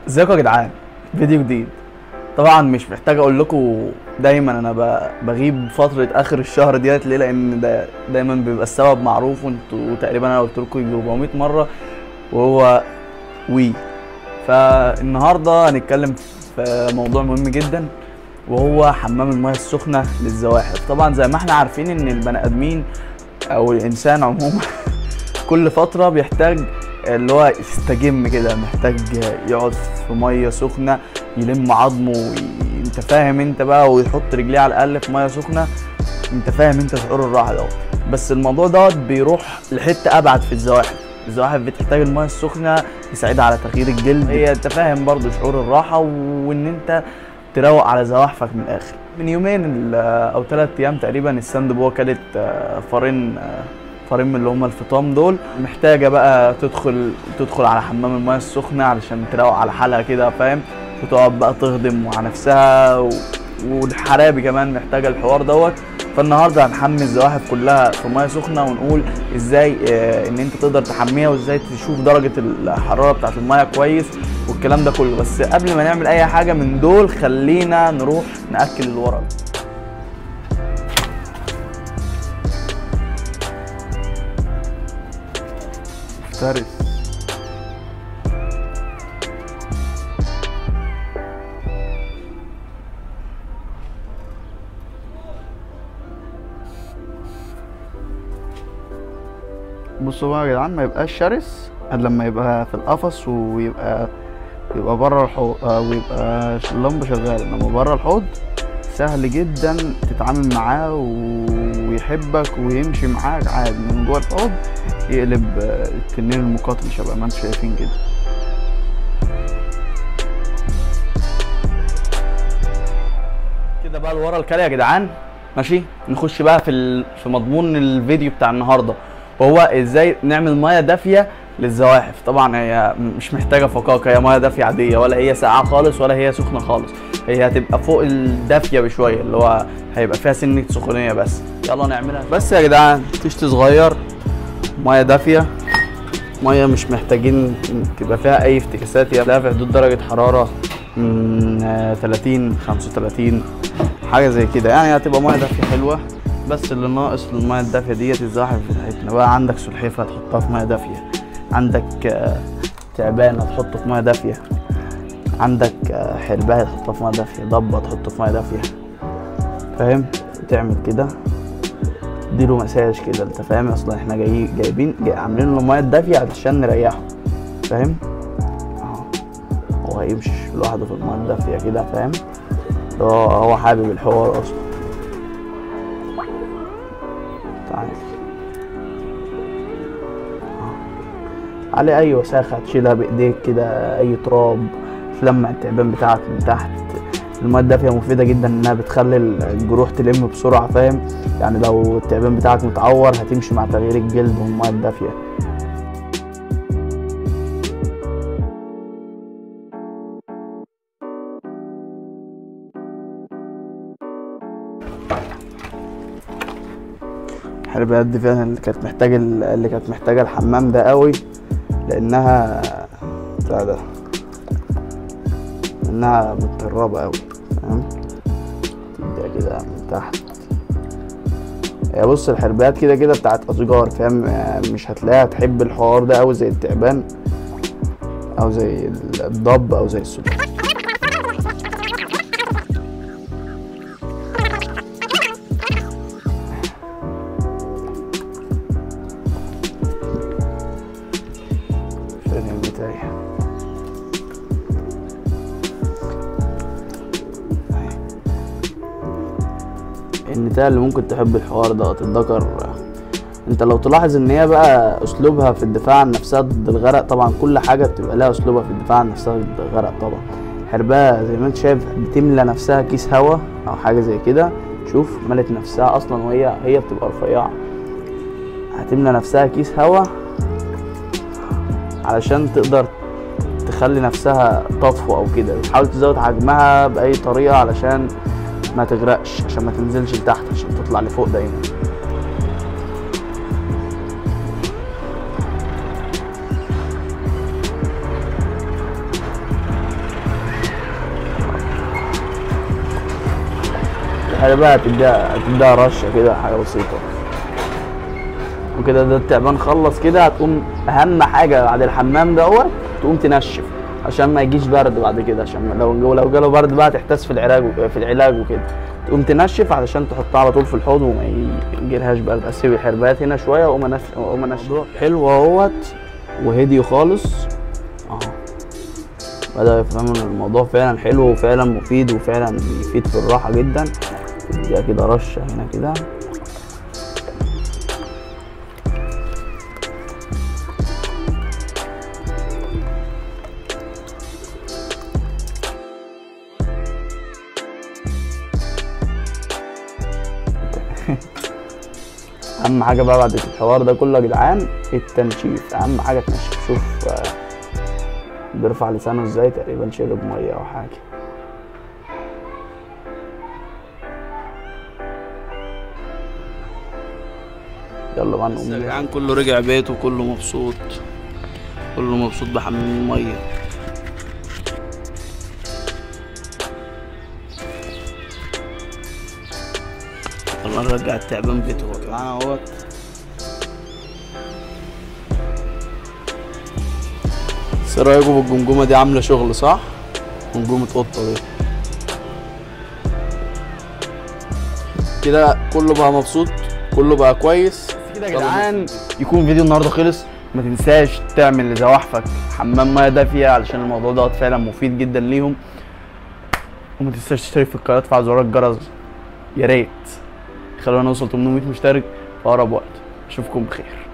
ازيكم يا جدعان فيديو جديد طبعا مش محتاج اقول لكم دايما انا ب- بغيب فتره اخر الشهر ديت ليه لان ده دايما بيبقى السبب معروف وانتوا تقريبا انا قلت لكم يجي 400 مره وهو وي فالنهارده هنتكلم في موضوع مهم جدا وهو حمام المياه السخنه للزواحف طبعا زي ما احنا عارفين ان البني ادمين او الانسان عموما كل فتره بيحتاج اللي هو يستجم كده محتاج يقعد في ميه سخنه يلم عظمه وي... انت فاهم انت بقى ويحط رجليه على الاقل في ميه سخنه انت فاهم انت شعور الراحه دوت بس الموضوع دوت بيروح لحته ابعد في الزواحف الزواحف بتحتاج الميه السخنه تساعدها على تغيير الجلد هي انت فاهم برضو شعور الراحه وان انت تروق على زواحفك من الاخر من يومين ال- او ثلاث ايام تقريبا الساند بو كانت آه، فارين آه، فارين من اللي هم الفطام دول محتاجه بقى تدخل تدخل على حمام الميه السخنه علشان تروق على حالها كده فاهم وتقعد بقى تهضم مع نفسها و... والحرابي كمان محتاجه الحوار دوت فالنهارده هنحمي الزواحف كلها في ميه سخنه ونقول ازاي آه، ان انت تقدر تحميها وازاي تشوف درجه الحراره بتاعت الميه كويس والكلام ده كله بس قبل ما نعمل اي حاجه من دول خلينا نروح ناكل الورق مفترس بصوا بقى يا جدعان ما يبقاش شرس الا لما يبقى في القفص ويبقى يبقى بره الحوض آه ويبقى ش- اللمبه شغاله انما بره الحوض سهل جدا تتعامل معاه و- ويحبك ويمشي معاك عادي من جوه الحوض يقلب آه، التنين المقاتل شبه ما انتم شايفين كده كده بقى لورا الكلى يا جدعان ماشي نخش بقى في ال... في مضمون الفيديو بتاع النهارده وهو ازاي نعمل ميه دافيه للزواحف طبعا هي مش محتاجه فقاقه هي ميه دافيه عاديه ولا هي ساقعه خالص ولا هي سخنه خالص هي هتبقى فوق الدافيه بشويه اللي هو هيبقى فيها سنه سخونيه بس يلا نعملها بس يا جدعان تشت صغير ميه دافيه ميه مش محتاجين تبقى فيها اي افتكاسات هي في حدود درجه حراره من آه، 30 35 حاجه زي كده يعني هتبقى ميه دافيه حلوه بس اللي ناقص الميه الدافيه ديت الزواحف بتاعتنا بقى عندك سلحفاه هتحطها في ميه دافيه عندك آه، تعبان هتحطه في ميه دافيه عندك آه، حرباية هتحطها في ميه دافيه ضبه تحطه في ميه دافيه فاهم تعمل كده اديله مساج كده انت فاهم اصلا احنا جاي جايبين جاي عاملين له ميه دافيه علشان نريحه فاهم اهو هو هيمشي لوحده في الميه الدافيه كده فاهم هو هو حابب الحوار اصلا تعال عليه اي وساخه تشيلها بايديك كده اي تراب تلمع التعبان بتاعك من تحت الميه الدافيه مفيده جدا انها بتخلي الجروح تلم بسرعه فاهم يعني لو التعبان بتاعك متعور هتمشي مع تغيير الجلد والميه الدافيه الحربيات دي فعلا اللي كانت محتاجه اللي كانت محتاجه الحمام ده قوي لانها بتاع ده انها متطربه قوي فاهم تبدا كده من تحت هي بص الحربيات كده كده بتاعت اشجار فاهم يعني مش هتلاقيها تحب الحوار ده قوي زي التعبان او زي الضب او زي السلحفاه فين البتاعي النتاية اللي ممكن تحب الحوار ده الذكر انت لو تلاحظ ان هي بقى اسلوبها في الدفاع عن نفسها ضد الغرق طبعا كل حاجة بتبقى لها اسلوبها في الدفاع عن نفسها ضد الغرق طبعا حرباها زي ما انت شايف بتملى نفسها كيس هوا او حاجة زي كده شوف ملت نفسها اصلا وهي هي بتبقى رفيعة هتملى نفسها كيس هوا علشان تقدر تخلي نفسها تطفو او كده بتحاول تزود حجمها باي طريقه علشان ما تغرقش عشان ما تنزلش لتحت عشان تطلع لفوق دايما الحربايه هتديها هتديها رشه كده حاجه بسيطه وكده ده التعبان خلص كده هتقوم اهم حاجه بعد الحمام دوت تقوم تنشف عشان ما يجيش برد بعد كده عشان لو لو جاله برد بقى تحتاس في العلاج و- في العلاج وكده تقوم تنشف علشان تحطها على طول في الحوض وما يجيلهاش برد اسيب الحربايات هنا شويه واقوم انشف واقوم انشف حلو اهوت وهدي خالص اهو بدأ يفهموا ان الموضوع فعلا حلو وفعلا مفيد وفعلا بيفيد في الراحه جدا اديها كده رشه هنا كده اهم حاجه بقى بعد الحوار ده كله يا جدعان التنشيف اهم حاجه تنشف شوف آه، بيرفع لسانه ازاي تقريبا شرب ميه او حاجه يلا بقى نقوم يا جدعان كله رجع بيته كله مبسوط كله مبسوط بحمام الميه يلا نرجع التعبان بيته يا جدعان اهوت بس إيه رايكم في الجمجمه دي عامله شغل صح جمجمه قطه دي كده كله بقى مبسوط كله بقى كويس كده يا جدعان يكون فيديو النهارده خلص ما تنساش تعمل لزواحفك حمام ميه دافيه علشان الموضوع دوت فعلا مفيد جدا ليهم وما تنساش تشترك في القناه وتفعل زرار الجرس يا ريت خلونا نوصل 800 مشترك في اقرب وقت اشوفكم بخير